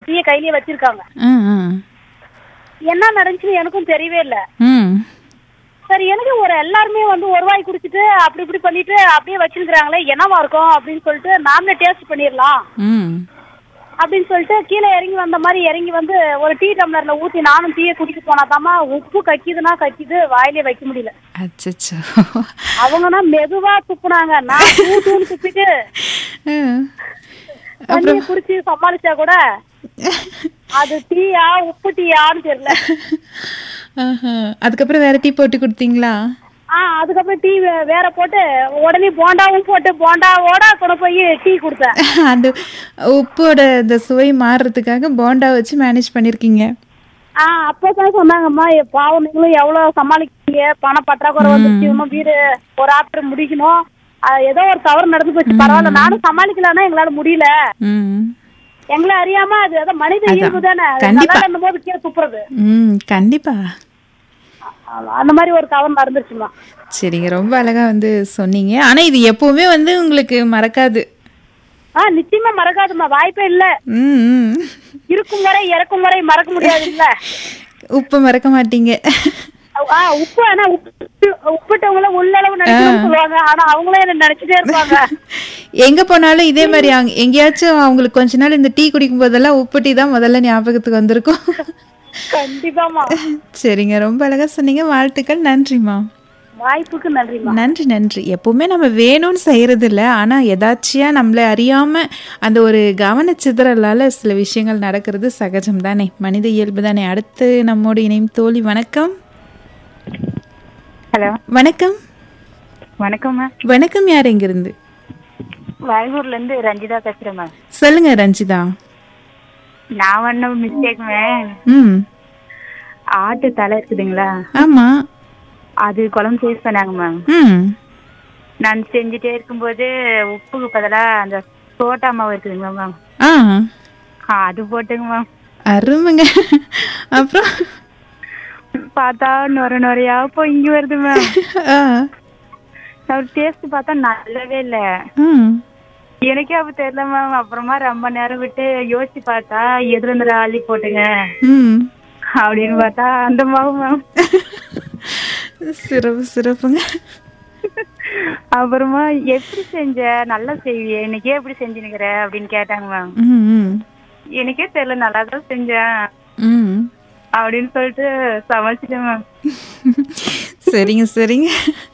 டீயை கையிலேயே வச்சிருக்காங்க ஆ ஆ என்ன நடந்துச்சுன்னு எனக்கும் தெரியவே இல்லை ம் சரி எனக்கு ஒரு எல்லாருமே வந்து ஒரு வாய் குடிச்சிட்டு அப்படி இப்படி பண்ணிட்டு அப்படியே வச்சிருக்கிறாங்களே என்னவா இருக்கும் அப்படின்னு சொல்லிட்டு நாமளே டேஸ்ட் பண்ணிடலாம் ம் அப்படின்னு சொல்லிட்டு கீழே இறங்கி வந்த மாதிரி இறங்கி வந்து ஒரு டீ டம்ளர்ல ஊத்தி நானும் டீயை குடிக்க போனாதாம்மா உப்பு கக்கிதுன்னா கக்கிது வாயிலே வைக்க முடியல அச்சச்சோ அவங்கன்னா மெதுவா துப்புனாங்க நான் தூ தூன்னு துப்பிட்டு ஆ. தண்ணியை குடிச்சு சமாளிச்சா கூட அது டீயா உப்பு டீயான்னு தெரியல ஆஹா. அதுக்கப்புறம் வேற டீ போட்டு கொடுத்தீங்களா ஆ அதுக்கப்புறம் டீ வேற போட்டு உடனே போண்டாவும் போட்டு போண்டாவோட கொண்டு போய் டீ கொடுத்தேன் அந்த உப்போட இந்த சுவை மாறுறதுக்காக போண்டா வச்சு மேனேஜ் பண்ணிருக்கீங்க ஆ அப்பதான் சொன்னாங்கம்மா எ, பாவம் நீங்களும் எவ்வளவு சமாளிக்கிறீங்க பண பற்றாக்குறை வந்துருச்சு இன்னும் வீடு ஒரு ஆப்டர் முடிக்கணும் ஆ, ஏதோ ஒரு தவறு நடந்து போச்சு பரவாயில்ல நானும் சமாளிக்கலாம்னா எங்களால முடியல ம் எங்களை அறியாம அது அதான் மனித அதான். இயல்பு தானே கண்டிப்பா. நல்லா இருந்த போது கீழே துப்புறது ம் கண்டிப்பா அந்த மாதிரி ஒரு தவறு நடந்துருச்சுமா சரிங்க ரொம்ப அழகா வந்து சொன்னீங்க ஆனா இது எப்பவுமே வந்து உங்களுக்கு மறக்காது ஆ நிச்சயமா மறக்காதுமா வாய்ப்பே இல்ல ம் ம். இருக்கும் வரை இறக்கும் வரை மறக்க முடியாது இல்ல உப்பு மறக்க மாட்டீங்க ஆ உப்பு ஆனா உப்பு உப்பிட்டவங்கள உள்ளளவு நினைக்கணும்னு சொல்லுவாங்க ஆனா அவங்களே என்ன நினைச்சிட்டே இருப்பாங்க எங்க போனாலும் இதே மாதிரி அங்க எங்கேயாச்சும் அவங்களுக்கு கொஞ்ச நாள் இந்த டீ குடிக்கும் போதெல்லாம் உப்பு டீ தான் முதல்ல ஞாபகத்துக்கு வந்திருக்கும் கண்டிப்பாமா சரிங்க ரொம்ப அழகா சொன்னீங்க வாழ்த்துக்கள் நன்றிம்மா வாய்ப்புக்கு நன்றிமா நன்றி நன்றி எப்பவுமே நம்ம வேணும்னு செய்யறது இல்ல ஆனா எதாச்சியா நம்மள அறியாம அந்த ஒரு கவனச்சிதறலால சில விஷயங்கள் நடக்கிறது சகஜம் தானே மனித இயல்பு தானே அடுத்து நம்மோடு இணையும் தோழி வணக்கம் ஹலோ வணக்கம் வணக்கம் மேம் வணக்கம் யார் எங்கிருந்து வயலூர்ல இருந்து ரஞ்சிதா பேசுறேன் மேம் சொல்லுங்க ரஞ்சிதா நான் பண்ண மிஸ்டேக் மேம் ம் ஆட்டு தலை இருக்குதுங்களா ஆமா அது குழம்பு சேஸ் பண்ணாங்க மேம் ம் நான் செஞ்சுட்டே இருக்கும்போது உப்புக்கு பதிலா அந்த சோட்டா மாவு இருக்குதுங்களா மேம் ஆ ஆ, அது போட்டுங்க மேம் அருமைங்க அப்புறம் பார்த்தா நொர நொறையா பொங்கி வருது மேம் ஆ அவர் டேஸ்ட் பார்த்தா நல்லாவே இல்ல ம் எனக்கே அப்ப தெரியல மேம் அப்புறமா ரொம்ப நேரம் விட்டு யோசிச்சு பார்த்தா எதுல இருந்து அள்ளி போட்டுங்க ம் அப்படின்னு பார்த்தா அந்த மாவு மேம் சிறப்பு சிறப்புங்க அப்புறமா எப்படி செஞ்ச நல்லா செய்வியே இன்னைக்கே எப்படி செஞ்சுனுக்குற அப்படின்னு கேட்டாங்க மேம் ம் ம் எனக்கே தெரியல நல்லா தான் செஞ்சேன் ம் அப்படின்னு சொல்லிட்டு சமைச்சிட்டேன் மேம் சரிங்க சரிங்க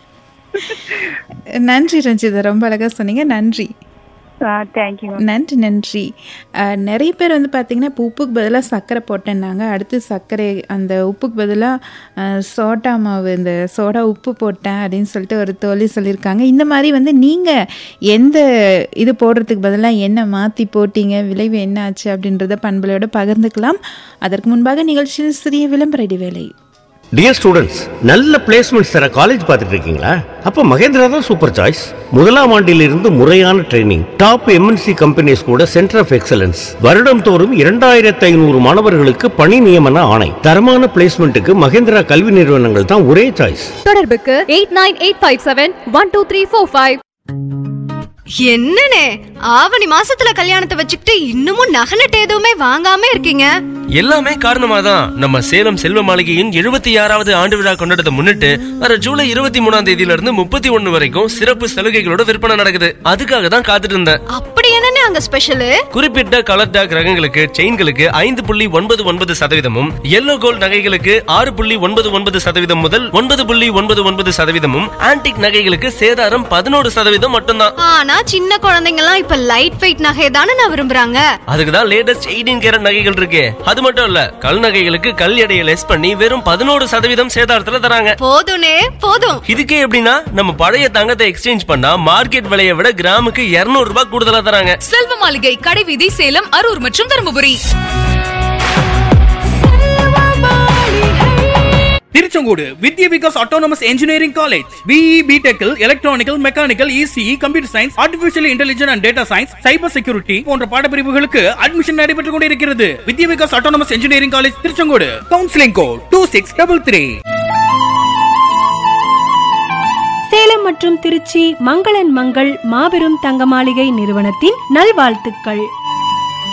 நன்றி ரஞ்சிதா ரொம்ப அழகா சொன்னீங்க நன்றி தேங்க்யூ மேம் நன்றி நன்றி அஹ், நிறைய பேர் வந்து பார்த்தீங்கன்னா இப்போ உப்புக்கு பதிலாக சர்க்கரை போட்டேன்னாங்க அடுத்து சர்க்கரை அந்த உப்புக்கு பதிலாக சோடா மாவு இந்த சோடா உப்பு போட்டேன் அப்படின்னு சொல்லிட்டு ஒரு தோழி சொல்லியிருக்காங்க இந்த மாதிரி வந்து நீங்கள் எந்த இது போடுறதுக்கு பதிலாக என்ன மாற்றி போட்டீங்க விளைவு என்ன ஆச்சு அப்படின்றத பண்பலையோட பகிர்ந்துக்கலாம் அதற்கு முன்பாக நிகழ்ச்சியில் சிறிய விளம்பர இடைவேளை டியர் ஸ்டூடெண்ட்ஸ் நல்ல பிளேஸ்மெண்ட்ஸ் தர காலேஜ் பார்த்துட்டு இருக்கீங்களா அப்ப மகேந்திரா தான் சூப்பர் சாய்ஸ் முதலாம் ஆண்டிலிருந்து முறையான ட்ரைனிங் டாப் எம்என்சி கம்பெனிஸ் கூட சென்டர் ஆஃப் எக்ஸலன்ஸ் வருடம் தோறும் இரண்டாயிரத்து ஐநூறு மாணவர்களுக்கு பணி நியமன ஆணை தரமான பிளேஸ்மெண்ட்டுக்கு மகேந்திரா கல்வி நிறுவனங்கள் தான் ஒரே சாய்ஸ் தொடர்புக்கு eight nine eight five seven one two three four five என்னனே ஆவணி மாசத்துல கல்யாணத்தை வச்சுக்கிட்டு இன்னமும் நகை நட்டு எதுவுமே வாங்காம இருக்கீங்க எல்லாமே காரணமா தான் நம்ம சேலம் செல்வ மாளிகையின் எழுபத்தி ஆறாவது ஆண்டு விழா கொண்டாடத்தை முன்னிட்டு வர ஜூலை இருபத்தி மூணாம் தேதியில இருந்து முப்பத்தி ஒண்ணு வரைக்கும் சிறப்பு சலுகைகளோட விற்பனை நடக்குது அதுக்காக தான் காத்துட்டு இருந்தேன் அப்படி என்னனே அங்க ஸ்பெஷல் குறிப்பிட்ட கலர் டாக் ரகங்களுக்கு செயின்களுக்கு ஐந்து புள்ளி ஒன்பது ஒன்பது சதவீதமும் எல்லோ கோல்ட் நகைகளுக்கு ஆறு புள்ளி ஒன்பது ஒன்பது சதவீதம் முதல் ஒன்பது புள்ளி ஒன்பது ஒன்பது சதவீதமும் ஆன்டிக் நகைகளுக்கு சேதாரம் பதினோரு சதவீதம் மட்டும்தான் ஆனா சின்ன குழந்தைங்க எல்லாம் இப்ப லைட் வெயிட் நகை தானே நான் விரும்புறாங்க அதுக்கு தான் லேட்டஸ்ட் எயிட்டீன் கேரட் நகைகள் இருக்கு அது மட்டும் இல்ல கல் நகைகளுக்கு கல் எடையை லெஸ் பண்ணி வெறும் பதினோரு சதவீதம் சேதாரத்துல தராங்க போதும்னே போதும் இதுக்கே எப்படின்னா நம்ம பழைய தங்கத்தை எக்ஸ்சேஞ்ச் பண்ணா மார்க்கெட் விலையை விட கிராமுக்கு 200 ரூபாய் கூடுதலா தராங்க செல்வ மாளிகை கடைவீதி சேலம் அரூர் மற்றும் Dharmapuri Tiruchengode Vidya Vikas autonomous engineering college BE பிடெக்கில் electrical mechanical ECE computer science artificial intelligence and data science cyber security போன்ற பாடப்பிரிவுகளுக்கு அட்மிஷன் நடைபெற்றுக் கொண்டிருக்கிறது Vidya Vikas autonomous engineering college Tiruchengode counselling code two six double three Salem மற்றும் திருச்சி மங்களன் மங்கள் மாபெரும் தங்க மாளிகை நிறுவனத்தின் நல்வாழ்த்துக்கள்